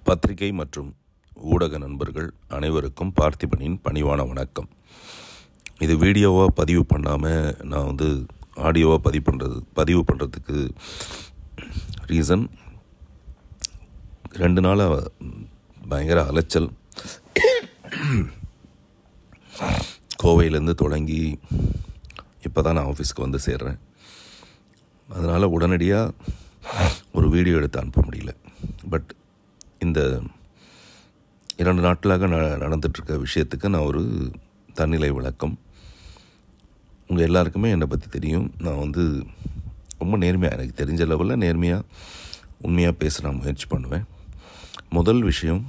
பத்திரிகை மற்றும் ஊடக நண்பர்கள் அனைவருக்கும் பார்த்திபனின் பணிவான வணக்கம் இது வீடியோவாக பதிவு பண்ணாமல் நான் வந்து ஆடியோவாக பதிவு பண்ணுறது பதிவு பண்ணுறதுக்கு ரீசன் ரெண்டு நாளாக பயங்கர அலைச்சல் கோவையிலேருந்து தொடங்கி இப்போ தான் நான் ஆஃபீஸ்க்கு வந்து சேர்றேன் அதனால் உடனடியாக ஒரு வீடியோ எடுத்து அனுப்ப முடியல பட் இந்த இரண்டு நாட்களாக ந நடந்துட்டுருக்க விஷயத்துக்கு நான் ஒரு தன்னிலை விளக்கம் உங்கள் எல்லாருக்குமே என்னை பற்றி தெரியும் நான் வந்து ரொம்ப நேர்மையாக எனக்கு தெரிஞ்ச லெவலில் நேர்மையாக உண்மையாக பேச நான் முயற்சி பண்ணுவேன் முதல் விஷயம்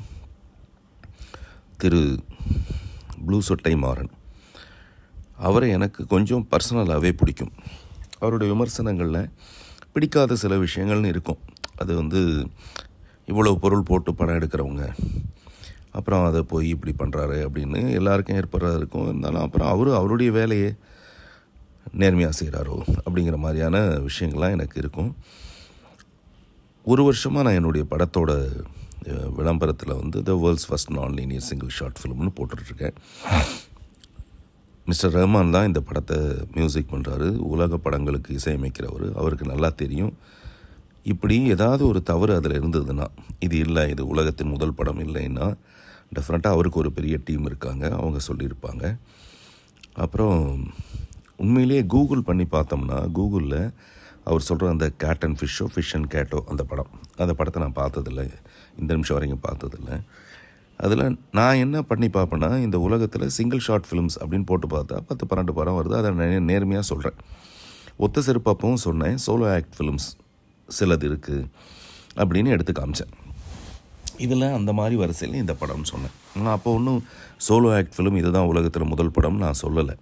திரு ப்ளூ சொட்டை மாறன் அவரை எனக்கு கொஞ்சம் பர்சனலாகவே பிடிக்கும் அவருடைய விமர்சனங்களில் பிடிக்காத சில விஷயங்கள்னு இருக்கும் அது வந்து இவ்வளோ பொருள் போட்டு படம் எடுக்கிறவங்க அப்புறம் அதை போய் இப்படி பண்ணுறாரு அப்படின்னு எல்லாருக்கும் ஏற்படுறது இருக்கும் இருந்தாலும் அப்புறம் அவர் அவருடைய வேலையை நேர்மையாக செய்கிறாரோ அப்படிங்கிற மாதிரியான விஷயங்கள்லாம் எனக்கு இருக்கும் ஒரு வருஷமாக நான் என்னுடைய படத்தோட அஹ், விளம்பரத்தில் வந்து the world's first non linear single shot ஃபிலிம்னு போட்டுட்ருக்கேன் மிஸ்டர் ரஹ்மான் தான் இந்த படத்தை மியூசிக் பண்ணுறாரு உலக படங்களுக்கு இசையமைக்கிறவர் அவருக்கு நல்லா தெரியும் இப்படி ஏதாவது ஒரு தவறு அதில் இருந்ததுன்னா இது இல்லை இது உலகத்தின் முதல் படம் இல்லைன்னா டெஃபினட்டாக அவருக்கு ஒரு பெரிய டீம் இருக்காங்க அவங்க சொல்லியிருப்பாங்க அப்புறம் உண்மையிலேயே கூகுள் பண்ணி பார்த்தோம்னா கூகுளில் அவர் சொல்கிற அந்த கேட் அண்ட் ஃபிஷ்ஷோ ஃபிஷ் அண்ட் கேட்டோ அந்த படம் அந்த படத்தை நான் பார்த்ததில்ல இந்த நிமிஷம் வரைக்கும் பார்த்ததில்ல அதில் நான் என்ன பண்ணி பார்ப்பேன்னா இந்த உலகத்தில் சிங்கிள் ஷார்ட் ஃபிலிம்ஸ் அப்படின்னு போட்டு பார்த்தா பத்து பன்னெண்டு படம் வருது அதை நான் நேர்மையாக சொல்கிறேன் ஒத்த செருப்பப்பவும் சொன்னேன் சோலோ ஆக்ட் ஃபிலிம்ஸ் சிலது இருக்குது அப்படின்னு எடுத்து காமிச்சேன் இதில் அந்த மாதிரி வரிசையில் இந்த படம்னு சொன்னேன் நான் அப்போ ஒன்றும் சோலோ ஆக்ட் ஃபிலிம் இதுதான் உலகத்தில் முதல் படம் நான் சொல்லலை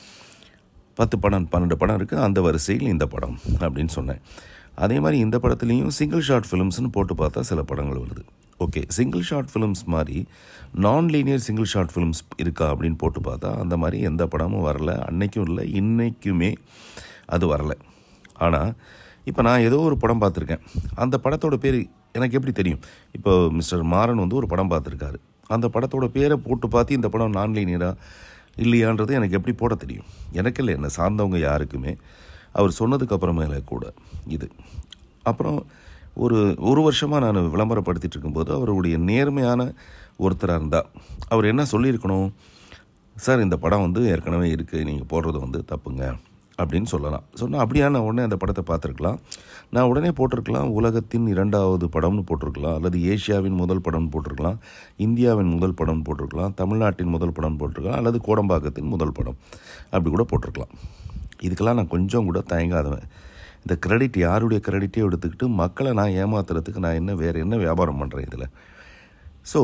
பத்து படம் பன்னெண்டு படம் இருக்குது அந்த வரிசையில் இந்த படம் அப்படின்னு சொன்னேன் அதே மாதிரி இந்த படத்துலேயும் சிங்கிள் ஷார்ட் ஃபிலிம்ஸ்னு போட்டு பார்த்தா சில படங்கள் வருது ஓகே சிங்கிள் ஷார்ட் ஃபிலிம்ஸ் மாதிரி நான் லீனியர் சிங்கிள் ஷார்ட் ஃபிலிம்ஸ் இருக்கா அப்படின்னு போட்டு பார்த்தா அந்த மாதிரி எந்த படமும் வரல அன்னைக்கும் இல்லை இன்னைக்குமே அது வரல ஆனால் இப்போ நான் ஏதோ ஒரு படம் பார்த்துருக்கேன் அந்த படத்தோட பேர் எனக்கு எப்படி தெரியும் இப்போ மிஸ்டர் மாறன் வந்து ஒரு படம் பார்த்துருக்காரு அந்த படத்தோட பேரை போட்டு பார்த்து இந்த படம் நான் லீனியராக இல்லையான்றது எனக்கு எப்படி போட தெரியும் எனக்கு இல்லை என்னை சார்ந்தவங்க யாருக்குமே அவர் சொன்னதுக்கு அப்புறமேல கூட இது அப்புறம் ஒரு ஒரு வருஷமாக நான் விளம்பரப்படுத்திட்டு இருக்கும்போது அவருடைய நேர்மையான ஒருத்தராக இருந்தால் அவர் என்ன சொல்லியிருக்கணும் சார் இந்த படம் வந்து ஏற்கனவே இருக்குது நீங்கள் போடுறது வந்து தப்புங்க அப்படின்னு சொல்லலாம் சொன்னால் அப்படியா நான் உடனே அந்த படத்தை பார்த்துருக்கலாம் நான் உடனே போட்டிருக்கலாம் உலகத்தின் இரண்டாவது படம்னு போட்டிருக்கலாம் அல்லது ஏஷியாவின் முதல் படம்னு போட்டிருக்கலாம் இந்தியாவின் முதல் படம்னு போட்டிருக்கலாம் தமிழ்நாட்டின் முதல் படம் போட்டிருக்கலாம் அல்லது கோடம்பாக்கத்தின் முதல் படம் அப்படி கூட போட்டிருக்கலாம் இதுக்கெல்லாம் நான் கொஞ்சம் கூட தயங்காதவன் இந்த கிரெடிட் யாருடைய கிரெடிட்டையும் எடுத்துக்கிட்டு மக்களை நான் ஏமாத்துறதுக்கு நான் என்ன வேறு என்ன வியாபாரம் பண்ணுறேன் இதில் ஸோ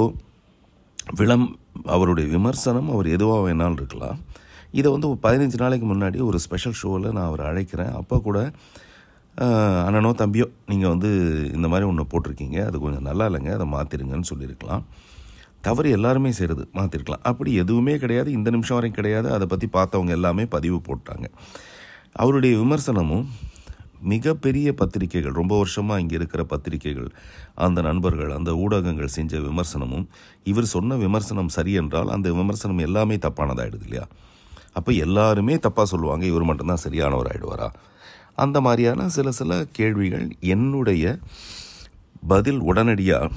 விளம் அவருடைய விமர்சனம் அவர் எதுவாக வேணாலும் இருக்கலாம் இதை வந்து ஒரு பதினஞ்சு நாளைக்கு முன்னாடி ஒரு ஸ்பெஷல் ஷோவில் நான் அவரை அழைக்கிறேன் அப்போ கூட ஆஹ், அண்ணனோ தம்பியோ நீங்கள் வந்து இந்த மாதிரி ஒன்று போட்டிருக்கீங்க அது கொஞ்சம் நல்லா இல்லைங்க அதை மாற்றிருங்கன்னு சொல்லியிருக்கலாம் தவறு எல்லாருமே செய்கிறது மாற்றிருக்கலாம் அப்படி எதுவுமே கிடையாது இந்த நிமிஷம் வரைக்கும் கிடையாது அதை பற்றி பார்த்தவங்க எல்லாமே பதிவு போட்டாங்க அவருடைய விமர்சனமும் மிகப்பெரிய பத்திரிகைகள் ரொம்ப வருஷமாக இங்கே இருக்கிற பத்திரிகைகள் அந்த நண்பர்கள் அந்த ஊடகங்கள் செஞ்ச விமர்சனமும் இவர் சொன்ன விமர்சனம் சரி என்றால் அந்த விமர்சனம் எல்லாமே தப்பானதாயிடுது இல்லையா அப்போ எல்லாருமே தப்பாக சொல்லுவாங்க இவர் மட்டும்தான் சரியானவர் ஆயிடுவாரா அந்த மாதிரியான சில சில கேள்விகள் என்னுடைய பதில் உடனடியாக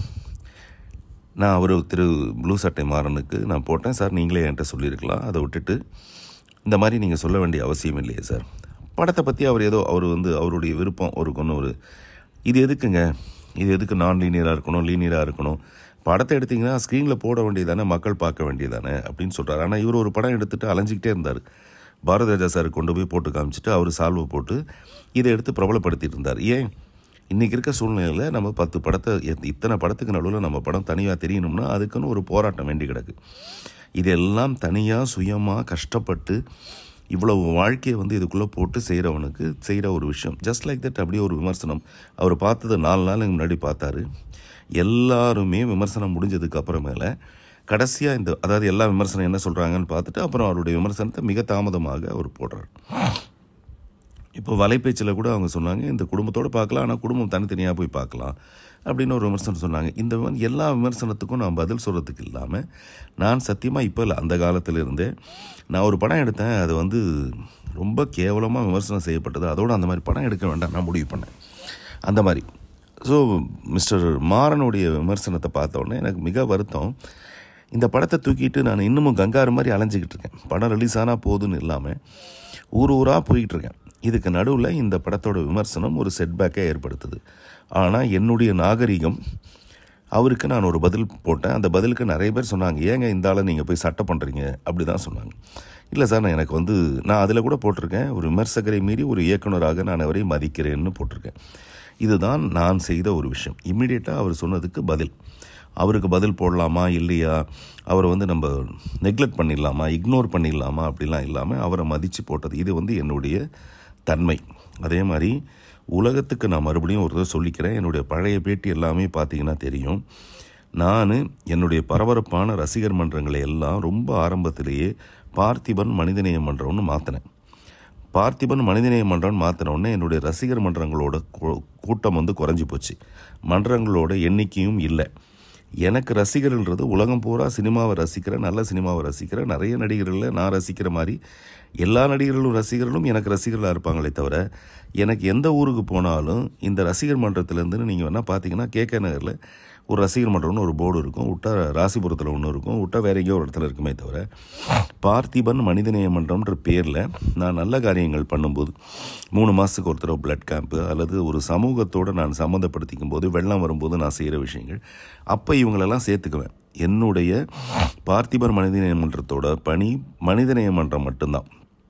நான் அவர் திரு ப்ளூ சட்டை மாறனுக்கு நான் போட்டேன் சார் நீங்களே என்கிட்ட சொல்லியிருக்கலாம் அதை விட்டுட்டு இந்த மாதிரி நீங்கள் சொல்ல வேண்டிய அவசியம் இல்லையே சார் படத்தை பற்றி அவர் ஏதோ அவர் வந்து அவருடைய விருப்பம் அவருக்கு ஒன்று ஒரு இது எதுக்குங்க இது எதுக்கு நான் லீனியராக இருக்கணும் லீனியராக இருக்கணும் படத்தை எடுத்தீங்கன்னா ஸ்க்ரீனில் போட வேண்டியதானே மக்கள் பார்க்க வேண்டியதானே அப்படின்னு சொல்கிறார் ஆனால் இவர் ஒரு படம் எடுத்துகிட்டு அலைஞ்சிக்கிட்டே இருந்தார் பாரத ராஜா சார் கொண்டு போய் போட்டு காமிச்சிட்டு அவர் சால்வை போட்டு இதை எடுத்து பிரபலப்படுத்திட்டு இருந்தார் ஏன் இன்றைக்கி இருக்க சூழ்நிலையில் நம்ம பத்து படத்தை எத்- இத்தனை படத்துக்கு நடுவில் நம்ம படம் தனியாக தெரியணும்னா அதுக்குன்னு ஒரு போராட்டம் வேண்டி கிடக்கு இதெல்லாம் தனியாக சுயமாக கஷ்டப்பட்டு இவ்வளவு வாழ்க்கையை வந்து இதுக்குள்ளே போட்டு செய்கிறவனுக்கு செய்கிற ஒரு விஷயம் ஜஸ்ட் லைக் தட் அப்படியே ஒரு விமர்சனம் அவர் பார்த்தது நாலு நாள் முன்னாடி பார்த்தாரு எல்லாருமே விமர்சனம் முடிஞ்சதுக்கு அப்புறமேல கடைசியாக இந்த அதாவது எல்லா விமர்சனம் என்ன சொல்கிறாங்கன்னு பார்த்துட்டு அப்புறம் அவருடைய விமர்சனத்தை மிக தாமதமாக அவர் போடுறார் இப்போ வலைபேச்சில் கூட அவங்க சொன்னாங்க இந்த குடும்பத்தோடு பார்க்கலாம் ஆனால் குடும்பம் தனித்தனியாக போய் பார்க்கலாம் அப்படின்னு ஒரு விமர்சனம் சொன்னாங்க இந்த மாதிரி எல்லா விமர்சனத்துக்கும் நான் பதில் சொல்கிறதுக்கு இல்லாமல் நான் சத்தியமாக இப்போ இல்லை அந்த காலத்தில் இருந்தே நான் ஒரு படம் எடுத்தேன் அது வந்து ரொம்ப கேவலமாக விமர்சனம் செய்யப்பட்டது அதோடு அந்த மாதிரி படம் எடுக்க வேண்டாம் நான் முடிவு பண்ணேன் அந்த மாதிரி ஸோ மிஸ்டர் மாறனுடைய விமர்சனத்தை பார்த்த உடனே எனக்கு மிக வருத்தம் இந்த படத்தை தூக்கிட்டு நான் இன்னமும் கங்காரு மாதிரி அலைஞ்சிக்கிட்டு இருக்கேன் படம் ரிலீஸ் ஆனால் போதுன்னு இல்லாமல் ஊர் ஊராக போயிட்டு இருக்கேன் இதுக்கு நடுவில் இந்த படத்தோட விமர்சனம் ஒரு செட்பேக்கை ஏற்படுத்துது ஆனால் என்னுடைய நாகரிகம் அவருக்கு நான் ஒரு பதில் போட்டேன் அந்த பதிலுக்கு நிறைய பேர் சொன்னாங்க ஏங்க இந்த ஆளை நீங்கள் போய் சட்டை பண்ணுறீங்க அப்படி தான் சொன்னாங்க இல்லை சார் நான் எனக்கு வந்து நான் அதில் கூட போட்டிருக்கேன் ஒரு விமர்சகரை மீறி ஒரு இயக்குனராக நான் அவரை மதிக்கிறேன்னு போட்டிருக்கேன் இதுதான் நான் செய்த ஒரு விஷயம் இம்மிடியட்டாக அவர் சொன்னதுக்கு பதில் அவருக்கு பதில் போடலாமா இல்லையா அவரை வந்து நம்ம நெக்லெக்ட் பண்ணிடலாமா இக்னோர் பண்ணிடலாமா அப்படிலாம் இல்லாமல் அவரை மதித்து போட்டது இது வந்து என்னுடைய தன்மை அதே மாதிரி உலகத்துக்கு நான் மறுபடியும் ஒரு தடவை சொல்லிக்கிறேன் என்னுடைய பழைய பேட்டி எல்லாமே பார்த்தீங்கன்னா தெரியும் நான் என்னுடைய பரபரப்பான ரசிகர் மன்றங்களை எல்லாம் ரொம்ப ஆரம்பத்திலேயே பார்த்திபன் மனிதநேய மன்றம்னு மாற்றினேன் பார்த்திபன் மனிதநேய மன்றம்னு மாற்றின உடனே என்னுடைய ரசிகர் மன்றங்களோட கூ- கூட்டம் வந்து குறைஞ்சி போச்சு மன்றங்களோட எண்ணிக்கையும் இல்லை எனக்கு ரசிகர்கள்ன்றது உலகம் பூரா சினிமாவை ரசிக்கிற நல்ல சினிமாவை ரசிக்கிற நிறைய நடிகர்களை நான் ரசிக்கிற மாதிரி எல்லா நடிகர்களும் ரசிகர்களும் எனக்கு ரசிகர்களாக இருப்பாங்களே தவிர எனக்கு எந்த ஊருக்கு போனாலும் இந்த ரசிகர் மன்றத்திலேருந்து நீங்கள் வேணால் பார்த்தீங்கன்னா கேகே நகரில் ஒரு ரசிகர் மன்றம்னு ஒரு போர்டு இருக்கும் விட்டா ராசிபுரத்தில் ஒன்று இருக்கும் விட்டா வேற எங்கேயோ ஒரு இடத்துல இருக்குமே தவிர பார்த்திபன் மனிதநேய மன்றம்ன்ற பேரில் நான் நல்ல காரியங்கள் பண்ணும்போது மூணு மாதத்துக்கு ஒரு தடவை பிளட் கேம்ப்பு அல்லது ஒரு சமூகத்தோடு நான் சம்மந்தப்படுத்திக்கும் போது வெள்ளம் வரும்போது நான் செய்கிற விஷயங்கள் அப்போ இவங்களெல்லாம் சேர்த்துக்குவேன் என்னுடைய பார்த்திபன் மனிதநேய மன்றத்தோட பணி மனிதநேய மன்றம் மட்டும்தான்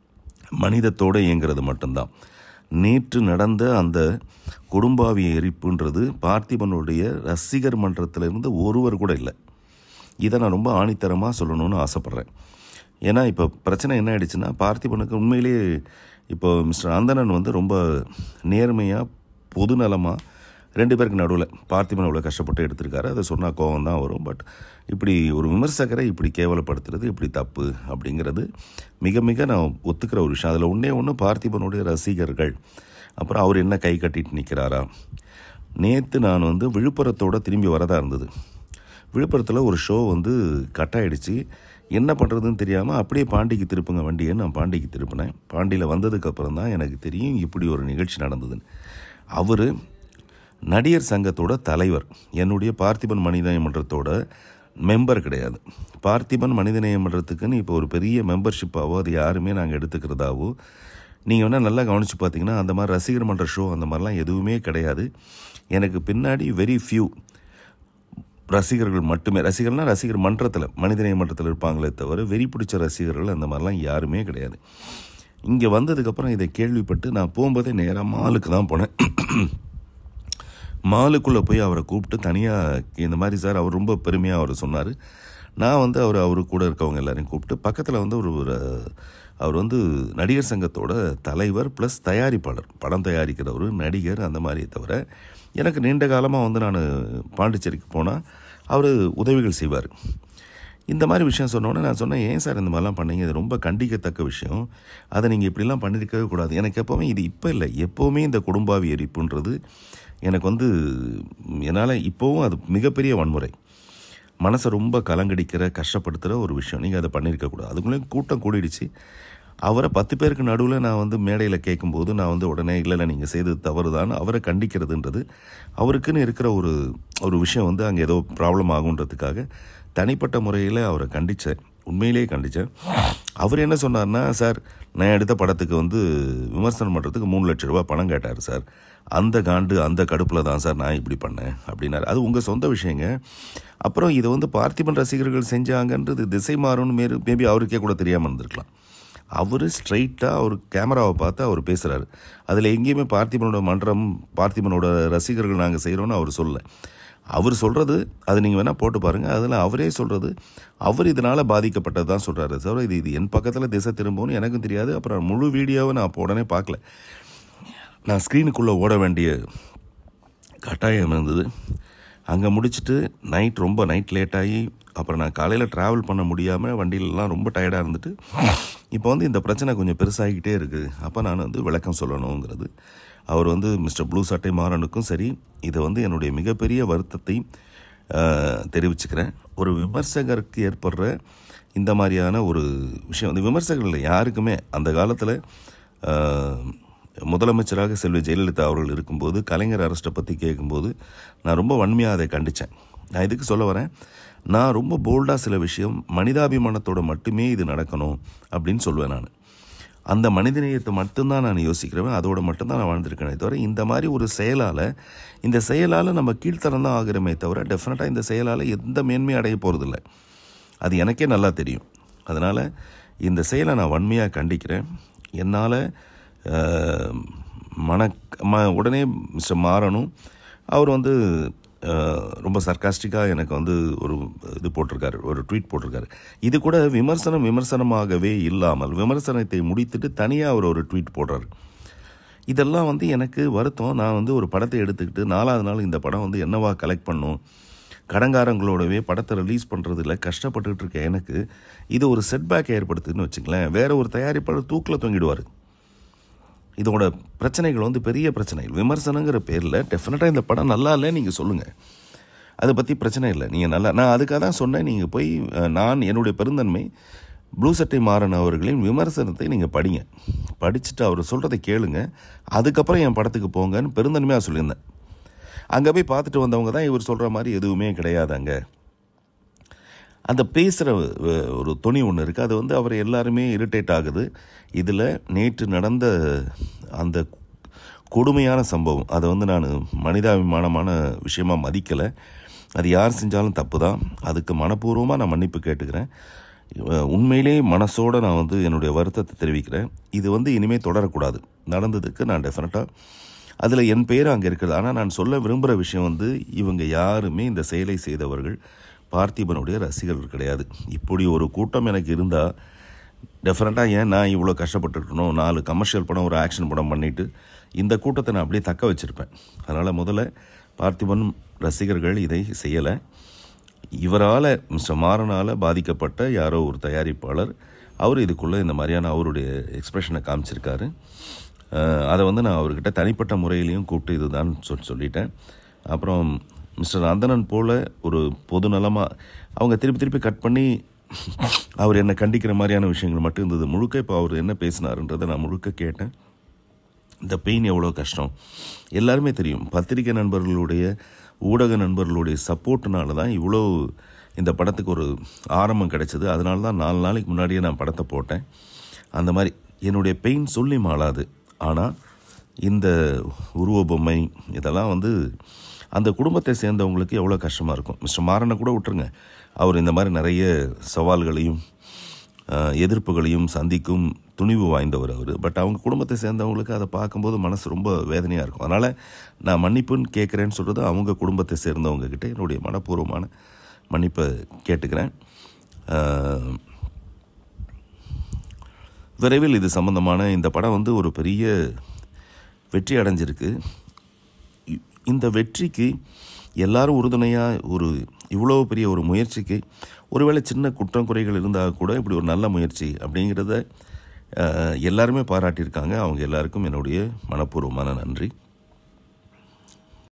மனிதத்தோடு இயங்கிறது மட்டும்தான் நேற்று நடந்த அந்த கொடும்பாவி எரிப்புன்றது பார்த்திபனுடைய ரசிகர் மன்றத்திலிருந்து ஒருவர் கூட இல்லை இதை நான் ரொம்ப ஆணித்தரமாக சொல்லணும்னு ஆசைப்பட்றேன் ஏன்னா இப்போ பிரச்சனை என்ன ஆயிடுச்சுன்னா பார்த்திபனுக்கு உண்மையிலேயே இப்போ மிஸ்டர் அந்தணன் வந்து ரொம்ப நேர்மையாக பொதுநலமாக ரெண்டு பேருக்கு நடுவில் பார்த்திபன் அவ்வளோ கஷ்டப்பட்டு எடுத்திருக்காரு அதை சொன்னால் கோவம் தான் வரும் பட் இப்படி ஒரு விமர்சகரை இப்படி கேவலப்படுத்துறது இப்படி தப்பு அப்படிங்கிறது மிக மிக நான் ஒத்துக்கிற ஒரு விஷயம் அதில் ஒன்றே ஒன்று பார்த்திபனுடைய ரசிகர்கள் அப்புறம் அவர் என்ன கை கட்டிட்டு நிற்கிறாரா நேற்று நான் வந்து விழுப்புரத்தோட திரும்பி வரதா இருந்தது விழுப்புரத்தில் ஒரு ஷோ வந்து கட் ஆயிடுச்சு என்ன பண்ணுறதுன்னு தெரியாமல் அப்படியே பாண்டிக்கு திருப்புங்க வண்டியை நான் பாண்டிக்கு திருப்பினேன் பாண்டியில் வந்ததுக்கப்புறம் தான் எனக்கு தெரியும் இப்படி ஒரு நிகழ்ச்சி நடந்ததுன்னு அவர் நடிகர் சங்கத்தோட தலைவர் என்னுடைய பார்த்திபன் மனிதநேய மன்றத்தோட மெம்பர் கிடையாது பார்த்திபன் மனிதநேய மன்றத்துக்குன்னு இப்போ ஒரு பெரிய மெம்பர்ஷிப்பாவோ அது யாருமே நாங்கள் எடுத்துக்கிறதாவோ நீங்கள் வேணால் நல்லா கவனித்து பார்த்தீங்கன்னா அந்த மாதிரி ரசிகர் மன்ற ஷோ அந்த மாதிரிலாம் எதுவுமே கிடையாது எனக்கு பின்னாடி வெரி ஃபியூ ரசிகர்கள் மட்டுமே ரசிகர்னா ரசிகர் மன்றத்தில் மனிதநேய மன்றத்தில் இருப்பாங்களே தவிர வெறி பிடிச்ச ரசிகர்கள் அந்த மாதிரிலாம் யாருமே கிடையாது இங்கே வந்ததுக்கப்புறம் இதை கேள்விப்பட்டு நான் போகும்போதே நேராக மாலுக்கு தான் போனேன் மாலுக்குள்ளே போய் அவரை கூப்பிட்டு தனியாக இந்த மாதிரி சார் அவர் ரொம்ப பெருமையாக அவர் சொன்னார் நான் வந்து அவர் அவர் கூட இருக்கவங்க எல்லாரையும் கூப்பிட்டு பக்கத்தில் வந்து ஒரு ஒரு, அவர் வந்து நடிகர் சங்கத்தோட தலைவர் ப்ளஸ் தயாரிப்பாளர் படம் தயாரிக்கிறவர் நடிகர் அந்த மாதிரி தவிர எனக்கு நீண்ட காலமாக வந்து நான் பாண்டிச்சேரிக்கு போனால் அவர் உதவிகள் செய்வார் இந்த மாதிரி விஷயம் சொன்னோன்னே நான் சொன்னேன் ஏன் சார் இந்த மாதிரிலாம் பண்ணீங்க இது ரொம்ப கண்டிக்கத்தக்க விஷயம் அதை நீங்கள் இப்படிலாம் பண்ணியிருக்கவே கூடாது எனக்கு எப்போவுமே இது இப்போ இல்லை எப்போவுமே இந்த குடும்பாவி எரிப்புன்றது எனக்கு வந்து என்னால் இப்போவும் அது மிகப்பெரிய வன்முறை மனசை ரொம்ப கலங்கடிக்கிற கஷ்டப்படுத்துகிற ஒரு விஷயம் நீங்கள் அதை பண்ணியிருக்கக்கூடாது அதுக்குள்ளேயும் கூட்டம் கூடிடுச்சு அவரை பத்து பேருக்கு நடுவில் நான் வந்து மேடையில் கேட்கும்போது நான் வந்து உடனே இல்லை இல்லை நீங்கள் செய்தது தவறு தான் அவரை கண்டிக்கிறதுன்றது அவருக்குன்னு இருக்கிற ஒரு ஒரு விஷயம் வந்து அங்கே ஏதோ ப்ராப்ளம் ஆகுன்றதுக்காக தனிப்பட்ட முறையில் அவரை கண்டித்தேன் உண்மையிலேயே கண்டித்தேன் அவர் என்ன சொன்னார்னா சார் நான் எடுத்த படத்துக்கு வந்து விமர்சனம் பண்ணுறதுக்கு மூணு லட்ச ரூபா பணம் கேட்டார் சார் அந்த காண்டு அந்த கடுப்பில் தான் சார் நான் இப்படி பண்ணேன் அப்படின்னாரு அது உங்கள் சொந்த விஷயங்க அப்புறம் இதை வந்து பார்த்திபன் ரசிகர்கள் செஞ்சாங்கன்றது திசை மாறும்னு மேரு மேபி அவருக்கே கூட தெரியாமல் இருந்திருக்கலாம் அவர் ஸ்ட்ரைட்டாக அவர் கேமராவை பார்த்து அவர் பேசுகிறாரு அதில் எங்கேயுமே பார்த்திபனோட மன்றம் பார்த்திபனோட ரசிகர்கள் நாங்கள் செய்கிறோன்னு அவர் சொல்லலை அவர் சொல்கிறது அது நீங்கள் வேணால் போட்டு பாருங்கள் அதில் அவரே சொல்கிறது அவர் இதனால் பாதிக்கப்பட்டது தான் சொல்கிறாரு சார் இது இது என் பக்கத்தில் திசை திரும்பும்னு எனக்கும் தெரியாது அப்புறம் முழு வீடியோவை நான் அப்போ உடனே பார்க்கல நான் ஸ்க்ரீனுக்குள்ளே ஓட வேண்டிய கட்டாயம் இருந்தது அங்கே முடிச்சுட்டு நைட் ரொம்ப நைட் லேட் ஆகி அப்புறம் நான் காலையில் ட்ராவல் பண்ண முடியாமல் வண்டியிலலாம் ரொம்ப டயர்டாக இருந்துட்டு இப்போ வந்து இந்த பிரச்சனை கொஞ்சம் பெருசாகிக்கிட்டே இருக்குது அப்போ நான் வந்து விளக்கம் சொல்லணுங்கிறது அவர் வந்து மிஸ்டர் ப்ளூ சட்டை மாறனுக்கும் சரி இதை வந்து என்னுடைய மிகப்பெரிய வருத்தத்தை அஹ், தெரிவிச்சுக்கிறேன் ஒரு விமர்சகருக்கு ஏற்படுற இந்த மாதிரியான ஒரு விஷயம் வந்து விமர்சகர்கள் இல்லை யாருக்குமே அந்த காலத்தில் முதலமைச்சராக செல்வி ஜெயலலிதா அவர்கள் இருக்கும்போது கலைஞர் அரெஸ்ட்டை பற்றி கேட்கும்போது நான் ரொம்ப வன்மையாக அதை கண்டித்தேன் நான் இதுக்கு சொல்ல வரேன் நான் ரொம்ப போல்டாக சில விஷயம் மனிதாபிமானத்தோட மட்டுமே இது நடக்கணும் அப்படின்னு சொல்லுவேன் நான் அந்த மனிதநேயத்தை மட்டும்தான் நான் யோசிக்கிறேன் அதோட மட்டும்தான் நான் வாழ்ந்திருக்கேனே தவிர இந்த மாதிரி ஒரு செயலால் இந்த செயலால் நம்ம கீழ்த்தரம் தான் ஆகிறோமே தவிர டெஃபினட்டாக இந்த செயலால் எந்த மேன்மையும் அடைய போகிறதில்ல அது எனக்கே நல்லா தெரியும் அதனால் இந்த செயலை நான் வன்மையாக கண்டிக்கிறேன் என்னால் மன ம உடனே மிஸ்டர் மாறணும் அவர் வந்து அஹ், ரொம்ப சர்க்காஸ்டிக்காக எனக்கு வந்து ஒரு இது போட்டிருக்காரு ஒரு ட்வீட் போட்டிருக்காரு இது கூட விமர்சனம் விமர்சனமாகவே இல்லாமல் விமர்சனத்தை முடித்துட்டு தனியாக அவர் ஒரு ட்வீட் போடுறாரு இதெல்லாம் வந்து எனக்கு வருத்தம் நான் வந்து ஒரு படத்தை எடுத்துக்கிட்டு நாலாவது நாள் இந்த படம் வந்து என்னவா கலெக்ட் பண்ணும் கடங்காரங்களோடவே படத்தை ரிலீஸ் பண்ணுறதுல கஷ்டப்பட்டுக்கிட்டு இருக்க எனக்கு இது ஒரு செட்பேக் ஏற்படுத்துதுன்னு வச்சுங்களேன் வேற ஒரு தயாரிப்பாளர் தூக்கில் தொங்கிடுவார் இதோட பிரச்சனைகள் வந்து பெரிய பிரச்சனைகள் விமர்சனங்கிற பேரில் டெஃபினட்டாக இந்த படம் நல்லா இல்லை நீங்கள் சொல்லுங்கள் அதை பற்றி பிரச்சனை இல்லை நீங்கள் நல்லா நான் அதுக்காக தான் சொன்னேன் நீங்கள் போய் அஹ், நான் என்னுடைய பெருந்தன்மை ப்ளூ சட்டை மாறன் அவர்களின் விமர்சனத்தை நீங்கள் படிங்க படிச்சுட்டு அவர் சொல்கிறத கேளுங்க அதுக்கப்புறம் என் படத்துக்கு போங்கன்னு பெருந்தன்மையாக சொல்லியிருந்தேன் அங்கே போய் பார்த்துட்டு வந்தவங்க தான் இவர் சொல்கிற மாதிரி எதுவுமே கிடையாது அங்கே அந்த பேசுகிற ஒரு துணி ஒன்று இருக்குது அது வந்து அவர் எல்லாருமே இரிட்டேட் ஆகுது இதில் நேற்று நடந்த அந்த கொடுமையான சம்பவம் அதை வந்து நான் மனிதாபிமானமான விஷயமா மதிக்கலை அது யார் செஞ்சாலும் தப்பு தான் அதுக்கு மனப்பூர்வமாக நான் மன்னிப்பு கேட்டுக்கிறேன் அஹ் உண்மையிலே மனசோட நான் வந்து என்னுடைய வருத்தத்தை தெரிவிக்கிறேன் இது வந்து இனிமேல் தொடரக்கூடாது நடந்ததுக்கு நான் டெஃபினட்டாக அதில் என் பேர் அங்கே இருக்கிறது ஆனால் நான் சொல்ல விரும்புகிற விஷயம் வந்து இவங்க யாருமே இந்த செயலை செய்தவர்கள் பார்த்திபனுடைய ரசிகர்கள் கிடையாது இப்படி ஒரு கூட்டம் எனக்கு இருந்தால் டெஃபினட்டாக ஏன் நான் இவ்வளோ கஷ்டப்பட்டுருக்கணும் நாலு கமர்ஷியல் படம் ஒரு ஆக்ஷன் படம் பண்ணிவிட்டு இந்த கூட்டத்தை நான் அப்படியே தக்க வச்சுருப்பேன் அதனால் முதல்ல பார்த்திபன் ரசிகர்கள் இதை செய்யலை இவரால் மிஸ்டர் மாறனால் பாதிக்கப்பட்ட யாரோ ஒரு தயாரிப்பாளர் அவர் இதுக்குள்ளே இந்த மாதிரியான அவருடைய எக்ஸ்பிரஷனை காமிச்சிருக்காரு அஹ் அதை வந்து நான் அவர்கிட்ட தனிப்பட்ட முறையிலையும் கூப்பிட்டு இதுதான் சொல் சொல்லிட்டேன் அப்புறம் மிஸ்டர் அந்தணன் போல் ஒரு பொது நலமாக அவங்க திருப்பி திருப்பி கட் பண்ணி அவர் என்ன கண்டிக்கிற மாதிரியான விஷயங்கள் மட்டும் இருந்தது முழுக்க இப்போ அவர் என்ன பேசினாருன்றதை நான் முழுக்க கேட்டேன் இந்த பெயின் எவ்வளோ கஷ்டம் எல்லாருமே தெரியும் பத்திரிகை நண்பர்களுடைய ஊடக நண்பர்களுடைய சப்போர்ட்னால தான் இவ்வளோ இந்த படத்துக்கு ஒரு ஆரம்பம் கிடைச்சது அதனால தான் நாலு நாளைக்கு முன்னாடியே நான் படத்தை போட்டேன் அந்த மாதிரி என்னுடைய பெயின் சொல்லி மாளாது ஆனால் இந்த உருவ பொம்மை இதெல்லாம் வந்து அந்த குடும்பத்தை சேர்ந்தவங்களுக்கு எவ்வளோ கஷ்டமாக இருக்கும் மிஸ்டர் மாறனை கூட விட்டுருங்க அவர் இந்த மாதிரி நிறைய சவால்களையும் அஹ், எதிர்ப்புகளையும் சந்திக்கும் துணிவு வாய்ந்தவர் அவர் பட் அவங்க குடும்பத்தை சேர்ந்தவங்களுக்கு அதை பார்க்கும்போது மனசு ரொம்ப வேதனையாக இருக்கும் அதனால் நான் மன்னிப்புன்னு கேட்குறேன்னு சொல்கிறது அவங்க குடும்பத்தை சேர்ந்தவங்க கிட்ட என்னுடைய மனப்பூர்வமான மன்னிப்பை கேட்டுக்கிறேன் அஹ், விரைவில் இது சம்பந்தமான இந்த படம் வந்து ஒரு பெரிய வெற்றி அடைஞ்சிருக்கு இ- இந்த வெற்றிக்கு எல்லாரும் உறுதுணையாக ஒரு இவ்வளோ பெரிய ஒரு முயற்சிக்கு ஒருவேளை சின்ன குற்றம் குறைகள் இருந்தால் கூட இப்படி ஒரு நல்ல முயற்சி அப்படிங்கிறத அஹ், எல்லாருமே பாராட்டியிருக்காங்க அவங்க எல்லாருக்கும் என்னுடைய மனப்பூர்வமான நன்றி